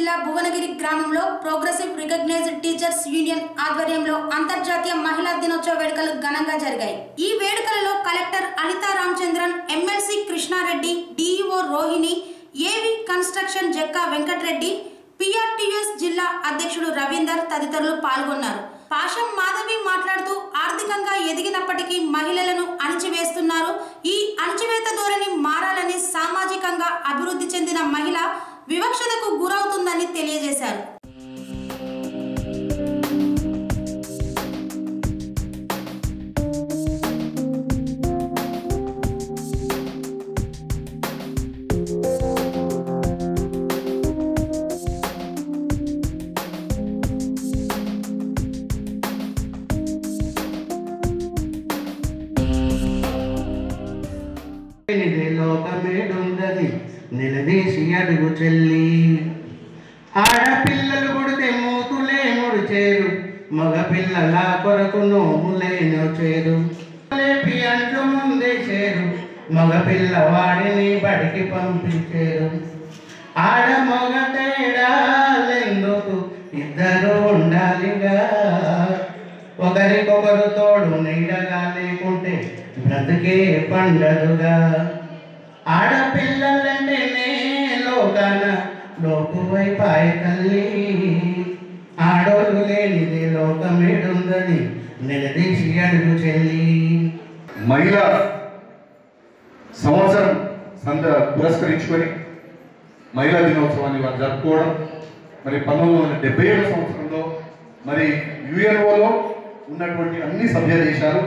జిల్లా భువనగిరి గ్రామంలో progressive recognised teachers union ఆధ్వర్యంలో అంతర్జాతీయ మహిళా దినోత్సవ వేడుకలు ఘనంగా జరిగాయి ఈ వేడుకలలో collector Anitha Ramachandran MLC Krishna Reddy DEO Rohini AV construction Jakka Venkatareddy పిఆర్టీఎస్ జిల్లా అధ్యక్షుడు రవీందర్ తదితరులు పాల్గొన్నారు పాషం మాధవి మాట్లాడుతూ ఆర్థికంగా ఎదిగినప్పటికీ మహిళలను అణిచివేస్తున్నారు ఈ అణిచివేత ధోరణి మారాలని సామాజికంగా అభివృద్ధి చెందిన మహిళ వివక్షతకు గురవుతుందని తెలియజేశారు నిదే లోకమేడుందని నిలదీసి అడుగు చెల్లి ఆడపిల్లలు పుడితే మూతులే ముడిచేరు మగపిల్లల కొరకు నోములే నోచేరు లేపి అంట్లు ముందే చేరు మగపిల్లవాడిని బడికి పంపించేరు ఆడ మగ తేడాలెందుకు ఇద్దరు ఉండాలిగా ఒకరికొకరు తోడు నీడగా లేకుంటే బ్రతికే పండదుగా ఆడపిల్లలంటేనే లోకాన లోకువైపాయ తల్లి ఆడోళ్ళు లేనిది లోకమేడుందని నిలదీసి అడుగు చెల్లి మహిళా సంవత్సరం సంద పురస్కరించుకొని మహిళా దినోత్సవాన్ని వారు జరుపుకోవడం మరి పంతొమ్మిది వందల డెబ్బై ఏడు సంవత్సరంలో మరి యుఎన్ఓలో ఉన్నటువంటి అన్ని సభ్య దేశాలు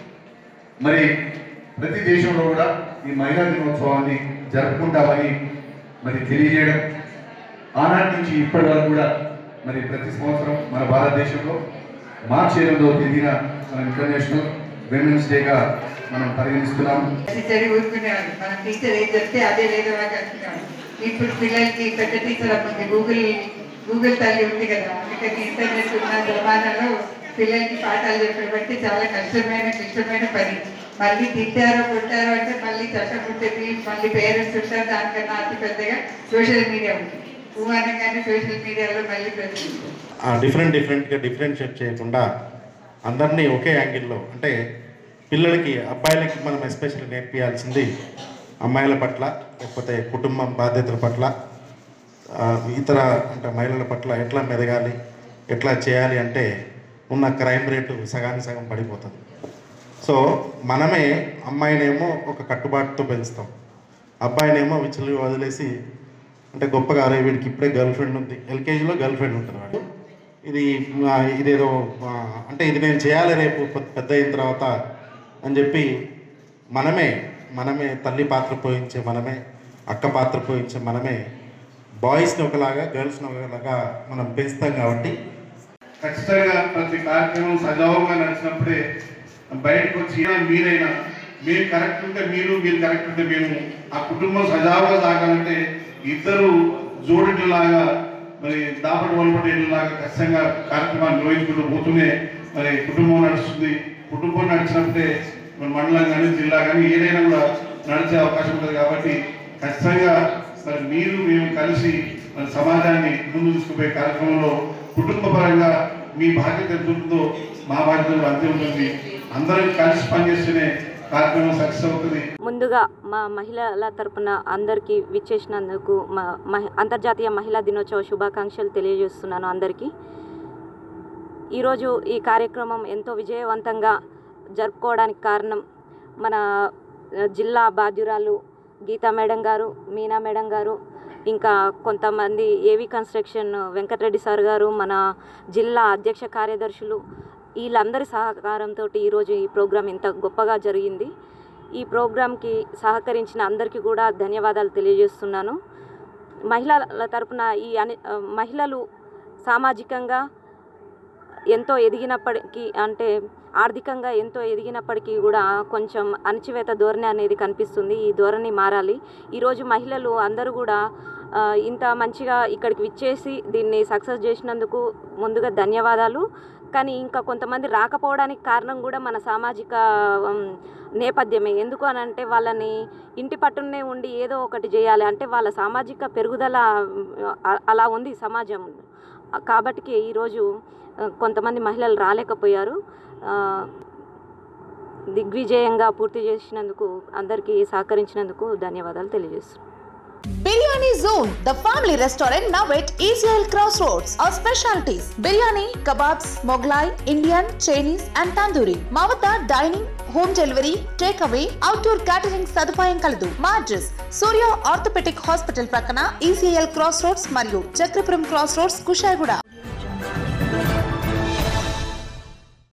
మరి ప్రతి దేశంలో కూడా ఈ మహిళా దినోత్సవాన్ని జరుపుకుంటామని మరి తెలియజేయడం ఆనాటి నుంచి ఇప్పటి వరకు కూడా మరి ప్రతి సంవత్సరం మన భారతదేశంలో మార్చి ఎనిమిదవ తేదీన మనం ఇంటర్నేషనల్ విమెన్స్ డేగా మనం పరిగణిస్తున్నాము టీచర్ ఊరుకునేవాడు మన టీచర్ ఏం చెప్తే అదే లేదో నాకు అనుకునేవాడు ఇప్పుడు పిల్లలకి పెద్ద టీచర్ అప్పుడు గూగుల్ గూగుల్ తల్లి ఉంది కదా అందుకని ఇంటర్నెట్ ఉన్న జమానాలో పిల్లలకి పాఠాలు చెప్పడం బట్టి చాలా కష్టమైన క్లిష్టమైన పని మళ్ళీ తిట్టారో కొట్టారో అంటే మళ్ళీ చట్టం ఉంటుంది మళ్ళీ పేరెంట్స్ ఉంటారు దానికన్నా అతి పెద్దగా సోషల్ మీడియా ఉంది ఊ అనగానే సోషల్ మీడియాలో మళ్ళీ ప్రశ్నిస్తారు డిఫరెంట్ డిఫరెంట్గా డిఫరెన్షియేట్ చేయకుండా అందరినీ ఒకే యాంగిల్లో అంటే పిల్లలకి అబ్బాయిలకి మనం ఎస్పెషల్లీ నేర్పించాల్సింది అమ్మాయిల పట్ల లేకపోతే కుటుంబం బాధ్యతల పట్ల ఆ, ఇతర అంటే మహిళల పట్ల ఎట్లా మెదగాలి ఎట్లా చేయాలి అంటే ఉన్న క్రైమ్ రేటు సగానికి సగం పడిపోతుంది సో మనమే అమ్మాయినేమో ఒక కట్టుబాటుతో పెంచుతాం అబ్బాయినేమో విచ్చలు వదిలేసి అంటే గొప్పగా అరే వీడికి ఇప్పుడే గర్ల్ ఫ్రెండ్ ఉంది ఎల్కేజీలో గర్ల్ ఫ్రెండ్ ఉంటుంది వాడు ఇది ఆ, ఇదేదో ఆ, అంటే ఇది నేను చేయాలి రేపు పె- పెద్ద అయిన తర్వాత అని చెప్పి మనమే మనమే తల్లి పాత్ర పోయించే మనమే అక్క పాత్ర పోయించే మనమే బాయ్స్ని ఒకలాగా గర్ల్స్ని ఒకలాగా మనం పెంచుతాం కాబట్టి ఖచ్చితంగా ప్రతి కార్యక్రమం సజావుగా నడిచినప్పుడే బయటకు వచ్చి "అయినా మీరైనా మీరు కరెక్ట్ ఉంటే మీరు మీరు కరెక్ట్ ఉంటే మేము ఆ కుటుంబం సజావుగా సాగాలంటే ఇద్దరు జోడిట్లాగా మరి దాపటి వలపటేట్లాగా ఖచ్చితంగా కార్యక్రమాన్ని నిర్వహించుకుంటూ పోతూనే మరి కుటుంబం నడుస్తుంది కుటుంబం నడిచినప్పుడే మరి మండలం కానీ జిల్లా కానీ ఏదైనా కూడా నడిచే అవకాశం ఉంటుంది కాబట్టి ఖచ్చితంగా మరి మీరు మేము కలిసి మరి సమాజాన్ని ముందు తీసుకుపోయే కార్యక్రమంలో కుటుంబ పరంగా మీ బాధ్యత ఎంత ఉంటుందో మా బాధ్యత కూడా అంతే ఉంటుంది అందరం కలిసి పనిచేస్తేనే కార్యక్రమం సక్సెస్ అవుతుంది ముందుగా మా మహిళల తరపున అందరికీ విచ్చేసినందుకు మా మహి అంతర్జాతీయ మహిళా దినోత్సవ శుభాకాంక్షలు తెలియజేస్తున్నాను అందరికీ ఈరోజు ఈ కార్యక్రమం ఎంతో విజయవంతంగా జరుపుకోవడానికి కారణం మన ఆ, జిల్లా బాధ్యురాలు గీతా మేడం గారు మీనా మేడం గారు ఇంకా కొంతమంది ఏవి కన్స్ట్రక్షన్ వెంకటరెడ్డి సార్ గారు మన జిల్లా అధ్యక్ష కార్యదర్శులు వీళ్ళందరి సహకారంతో ఈరోజు ఈ ప్రోగ్రాం ఇంత గొప్పగా జరిగింది ఈ ప్రోగ్రాంకి సహకరించిన అందరికీ కూడా ధన్యవాదాలు తెలియజేస్తున్నాను మహిళల తరపున ఈ అని ఆ, మహిళలు సామాజికంగా ఎంతో ఎదిగినప్పటికీ అంటే ఆర్థికంగా ఎంతో ఎదిగినప్పటికీ కూడా కొంచెం అణచివేత ధోరణి అనేది కనిపిస్తుంది ఈ ధోరణి మారాలి ఈరోజు మహిళలు అందరూ కూడా ఆ, ఇంత మంచిగా ఇక్కడికి విచ్చేసి దీన్ని సక్సెస్ చేసినందుకు ముందుగా ధన్యవాదాలు కానీ ఇంకా కొంతమంది రాకపోవడానికి కారణం కూడా మన సామాజిక ఉమ్, నేపథ్యమే ఎందుకు అని అంటే వాళ్ళని ఇంటి పట్టునే ఉండి ఏదో ఒకటి చేయాలి అంటే వాళ్ళ సామాజిక పెరుగుదల ఉమ్, అ- అలా ఉంది సమాజం కాబట్టి ఈరోజు ఆ, కొంతమంది మహిళలు రాలేకపోయారు ఆ, దిగ్విజయంగా పూర్తి చేసినందుకు అందరికీ సహకరించినందుకు ధన్యవాదాలు తెలియజేస్తున్నాను biryani zone the family restaurant now at ECL cross roads our specialities biryani kebabs Mughlai Indian Chinese and tandoori మా వద్ద dining home delivery take away outdoor catering సదుపాయం కలదు మా అడ్రస్ సూర్య ఆర్థోపెటిక్ హాస్పిటల్ ప్రక్కన ఈసీఎల్ క్రాస్ రోడ్స్ మరియు చక్రపురం క్రాస్ రోడ్స్ కుషాయిగూడ